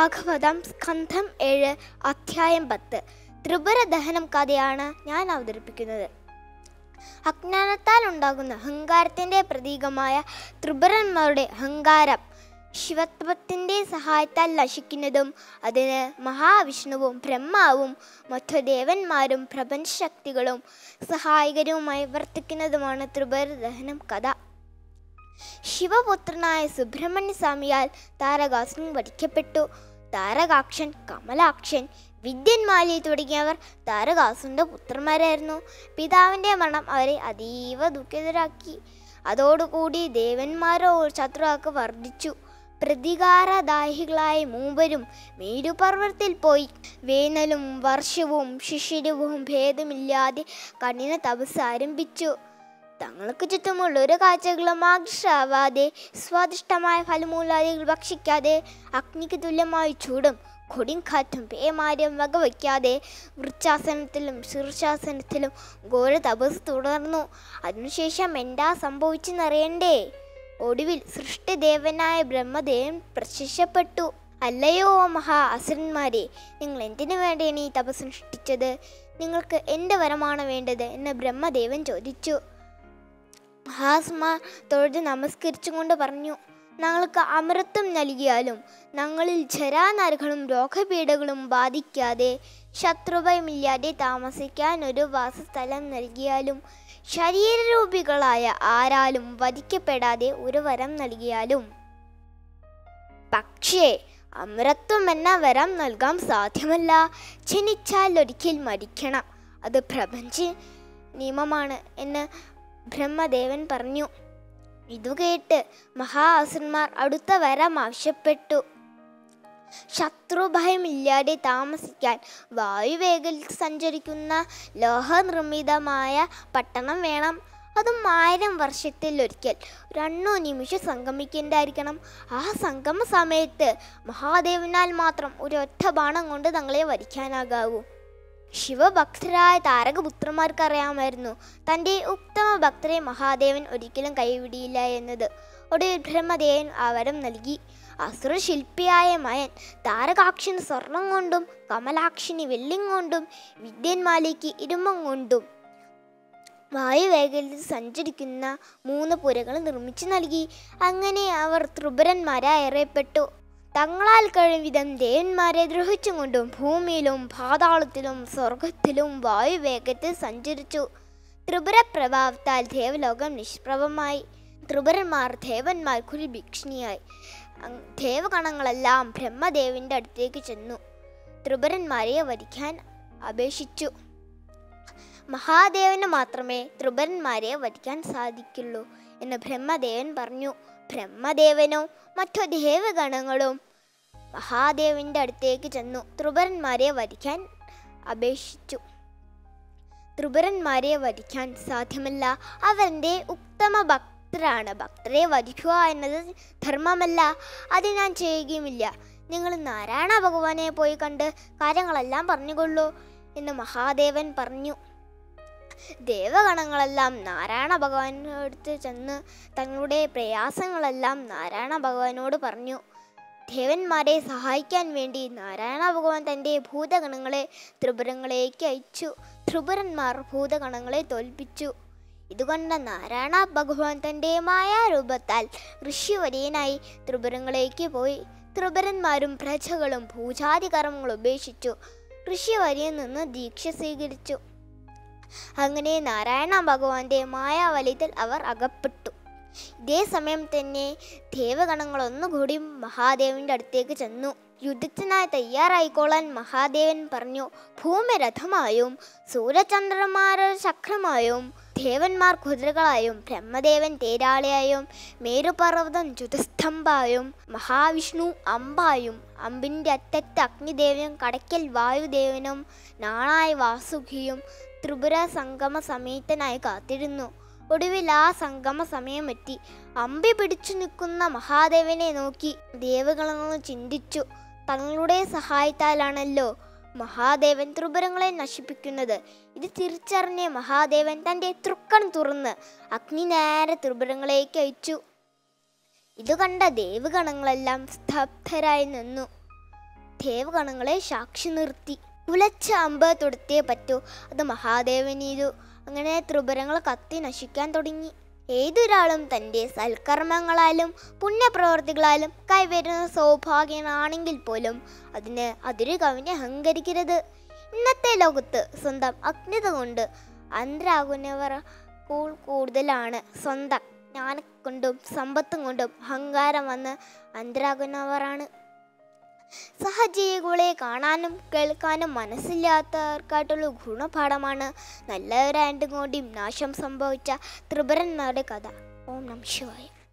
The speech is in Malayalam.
ഭാഗവതം സ്കന്ധം ഏഴ് അധ്യായം പത്ത് ത്രിപുര ദഹനം കഥയാണ് ഞാൻ അവതരിപ്പിക്കുന്നത് അജ്ഞാനത്താൽ ഉണ്ടാകുന്ന അഹങ്കാരത്തിൻ്റെ പ്രതീകമായ ത്രിപുരന്മാരുടെ അഹങ്കാരം ശിവത്വത്തിൻ്റെ സഹായത്താൽ നശിക്കുന്നതും അതിന് മഹാവിഷ്ണുവും ബ്രഹ്മാവും മറ്റു ദേവന്മാരും പ്രപഞ്ചശക്തികളും സഹായകരവുമായി വർത്തിക്കുന്നതുമാണ് ത്രിപുര ദഹനം കഥ ശിവപുത്രനായ സുബ്രഹ്മണ്യ സ്വാമിയാൽ താരകാസുരൻ വധിക്കപ്പെട്ടു താരകാക്ഷൻ കമലാക്ഷൻ വിദ്യന്മാലി തുടങ്ങിയവർ താരകാസുന്റെ പുത്രന്മാരായിരുന്നു പിതാവിൻ്റെ മരണം അവരെ അതീവ ദുഃഖിതരാക്കി അതോടുകൂടി ദേവന്മാരോ ശത്രുവാക്ക് വർദ്ധിച്ചു പ്രതികാരദാഹികളായ മൂവരും മേരുപർവ്വതത്തിൽ പോയി വേനലും വർഷവും ശിശിരവും ഭേദമില്ലാതെ കഠിന തപസ് ആരംഭിച്ചു തങ്ങൾക്ക് ചുറ്റുമുള്ള ഒരു കാഴ്ചകളും ആകർഷാവാതെ സ്വാദിഷ്ടമായ ഫലമൂലാദികൾ ഭക്ഷിക്കാതെ അഗ്നിക്ക് തുല്യമായ ചൂടും കൊടുങ്കാറ്റും പേമാരും വകവയ്ക്കാതെ വൃച്ചാസനത്തിലും ശീർഷാസനത്തിലും ഘോര തപസ് തുടർന്നു അതിനുശേഷം എന്താ സംഭവിച്ചെന്നറിയണ്ടേ ഒടുവിൽ സൃഷ്ടിദേവനായ ബ്രഹ്മദേവൻ പ്രത്യക്ഷപ്പെട്ടു അല്ലയോ മഹാ അസുരന്മാരെ നിങ്ങൾ എന്തിനു വേണ്ടിയാണ് ഈ തപസ് സൃഷ്ടിച്ചത് നിങ്ങൾക്ക് എന്ത് വരമാണ് വേണ്ടത് എന്ന് ബ്രഹ്മദേവൻ ചോദിച്ചു മഹാസ്മ തൊഴുത് നമസ്കരിച്ചുകൊണ്ട് പറഞ്ഞു ഞങ്ങൾക്ക് അമൃതം നൽകിയാലും ഞങ്ങളിൽ ജരാനരകളും രോഗപീഠകളും ബാധിക്കാതെ ശത്രുഭയമില്ലാതെ താമസിക്കാൻ ഒരു വാസസ്ഥലം നൽകിയാലും ശരീരരൂപികളായ ആരാലും വധിക്കപ്പെടാതെ ഒരു വരം നൽകിയാലും പക്ഷേ അമരത്വം എന്ന വരം നൽകാൻ സാധ്യമല്ല ജനിച്ചാൽ ഒരിക്കൽ മരിക്കണം അത് പ്രപഞ്ച നിയമമാണ് എന്ന് ബ്രഹ്മദേവൻ പറഞ്ഞു ഇതു കേട്ട് മഹാസുരന്മാർ അടുത്ത വരം ആവശ്യപ്പെട്ടു ശത്രുഭയമില്ലാതെ താമസിക്കാൻ വായുവേഗത്തിൽ സഞ്ചരിക്കുന്ന ലോഹനിർമ്മിതമായ പട്ടണം വേണം അതും ആയിരം വർഷത്തിൽ ഒരിക്കൽ രണ്ടു നിമിഷം സംഗമിക്കേണ്ടായിരിക്കണം ആ സംഗമ സമയത്ത് മഹാദേവനാൽ മാത്രം ഒരു ഒറ്റ ബാണം കൊണ്ട് തങ്ങളെ വരിക്കാനാകാവൂ ശിവഭക്തരായ താരകപുത്രന്മാർക്ക് അറിയാമായിരുന്നു തൻ്റെ ഉത്തമ ഭക്തരെ മഹാദേവൻ ഒരിക്കലും കൈവിടിയില്ല എന്നത് ഒടുവിൽ ബ്രഹ്മദേവൻ ആ വരം നൽകി അസുരശില്പിയായ മയൻ താരകാക്ഷിന് സ്വർണം കൊണ്ടും കമലാക്ഷിന് വെള്ളിം കൊണ്ടും വിദ്യന്മാലിക്ക് ഇരുമ്പം കൊണ്ടും വായുവേഗത്തിൽ സഞ്ചരിക്കുന്ന മൂന്ന് പുരകൾ നിർമ്മിച്ചു നൽകി അങ്ങനെ അവർ ത്രിപുരന്മാരായി അറിയപ്പെട്ടു തങ്ങളാൽ കഴിവിധം ദേവന്മാരെ ദ്രോഹിച്ചുകൊണ്ടും ഭൂമിയിലും പാതാളത്തിലും സ്വർഗത്തിലും വായുവേഗത്തിൽ സഞ്ചരിച്ചു ത്രിപുര പ്രഭാവത്താൽ ദേവലോകം നിഷ്പ്രഭമായി ത്രിപുരന്മാർ ദേവന്മാർക്കൊരു ഭീഷണിയായി അങ് ദേവഗണങ്ങളെല്ലാം ബ്രഹ്മദേവിൻ്റെ അടുത്തേക്ക് ചെന്നു ത്രിപുരന്മാരെ വധിക്കാൻ അപേക്ഷിച്ചു മഹാദേവന് മാത്രമേ ത്രിപുരന്മാരെ വധിക്കാൻ സാധിക്കുള്ളൂ എന്ന് ബ്രഹ്മദേവൻ പറഞ്ഞു ബ്രഹ്മദേവനും മറ്റു ദേവഗണങ്ങളും മഹാദേവന്റെ അടുത്തേക്ക് ചെന്നു ത്രിപുരന്മാരെ വധിക്കാൻ അപേക്ഷിച്ചു ത്രിപുരന്മാരെ വധിക്കാൻ സാധ്യമല്ല അവൻ്റെ ഉത്തമ ഭക്തരാണ് ഭക്തരെ വധിക്കുക എന്നത് ധർമ്മമല്ല അത് ഞാൻ ചെയ്യുകയുമില്ല നിങ്ങൾ നാരായണ ഭഗവാനെ പോയി കണ്ട് കാര്യങ്ങളെല്ലാം പറഞ്ഞുകൊള്ളൂ എന്ന് മഹാദേവൻ പറഞ്ഞു ദേവഗണങ്ങളെല്ലാം നാരായണ ഭഗവാനടുത്ത് ചെന്ന് തങ്ങളുടെ പ്രയാസങ്ങളെല്ലാം നാരായണ ഭഗവാനോട് പറഞ്ഞു ദേവന്മാരെ സഹായിക്കാൻ വേണ്ടി നാരായണ ഭഗവാൻ തൻ്റെ ഭൂതഗണങ്ങളെ ത്രിപുരങ്ങളിലേക്ക് അയച്ചു ത്രിപുരന്മാർ ഭൂതഗണങ്ങളെ തോൽപ്പിച്ചു ഇതുകൊണ്ട് നാരായണ ഭഗവാൻ തൻ്റെ മായാരൂപത്താൽ ഋഷിവര്യനായി ത്രിപുരങ്ങളിലേക്ക് പോയി ത്രിപുരന്മാരും പ്രജകളും പൂജാതി കർമ്മങ്ങൾ ഉപേക്ഷിച്ചു ഋഷിവര്യൻ നിന്ന് ദീക്ഷ സ്വീകരിച്ചു അങ്ങനെ നാരായണ ഭഗവാന്റെ മായാവലയത്തിൽ അവർ അകപ്പെട്ടു ഇതേ സമയം തന്നെ ദേവഗണങ്ങൾ ഒന്നുകൂടി മഹാദേവന്റെ അടുത്തേക്ക് ചെന്നു യുദ്ധത്തിനായി തയ്യാറായിക്കോളാൻ മഹാദേവൻ പറഞ്ഞു ഭൂമി രഥമായും സൂര്യചന്ദ്രന്മാർ ചക്രമായും ദേവന്മാർ കുതിരകളായും ബ്രഹ്മദേവൻ തേരാളിയായും മേരുപർവ്വതം ചുതസ്തംഭായും മഹാവിഷ്ണു അമ്പായും അമ്പിൻ്റെ അറ്റത്ത് അഗ്നിദേവനും കടയ്ക്കൽ വായുദേവനും നാണായ വാസുകിയും ത്രിപുര സംഗമ സമയത്തനായി കാത്തിരുന്നു ഒടുവിൽ ആ സംഗമ സമയമെത്തി അമ്പി പിടിച്ചു നിൽക്കുന്ന മഹാദേവനെ നോക്കി ദേവഗണങ്ങൾ ചിന്തിച്ചു തങ്ങളുടെ സഹായത്താലാണല്ലോ മഹാദേവൻ ത്രിപുരങ്ങളെ നശിപ്പിക്കുന്നത് ഇത് തിരിച്ചറിഞ്ഞ മഹാദേവൻ തൻ്റെ തൃക്കൺ തുറന്ന് അഗ്നി നേരെ ത്രിപുരങ്ങളേക്ക് അയച്ചു ഇത് കണ്ട ദേവഗണങ്ങളെല്ലാം സ്തബ്ധരായി നിന്നു ദേവഗണങ്ങളെ സാക്ഷി നിർത്തി ഉലച്ച അമ്പ് തൊടുത്തേ പറ്റൂ അത് മഹാദേവനീതു അങ്ങനെ ത്രിപുരങ്ങൾ കത്തി നശിക്കാൻ തുടങ്ങി ഏതൊരാളും തൻ്റെ സൽക്കർമ്മങ്ങളാലും പുണ്യപ്രവർത്തികളാലും കൈവരുന്ന സൗഭാഗ്യനാണെങ്കിൽ പോലും അതിന് അതിരു കവിഞ്ഞ് അഹങ്കരിക്കരുത് ഇന്നത്തെ ലോകത്ത് സ്വന്തം അജ്ഞത കൊണ്ട് അന്തരാകുന്നവർ കൂ- കൂടുതലാണ് സ്വന്തം ജ്ഞാനം കൊണ്ടും സമ്പത്തും കൊണ്ടും അഹങ്കാരം വന്ന് അന്തരാകുന്നവരാണ് സഹജീവികളെ കാണാനും കേൾക്കാനും മനസ്സില്ലാത്തവർക്കായിട്ടുള്ള ഗുണപാഠമാണ് നല്ലവരായിട്ടും കൂടിയും നാശം സംഭവിച്ച ത്രിപുരന്മാരുടെ കഥ ഓം നമ ശിവായ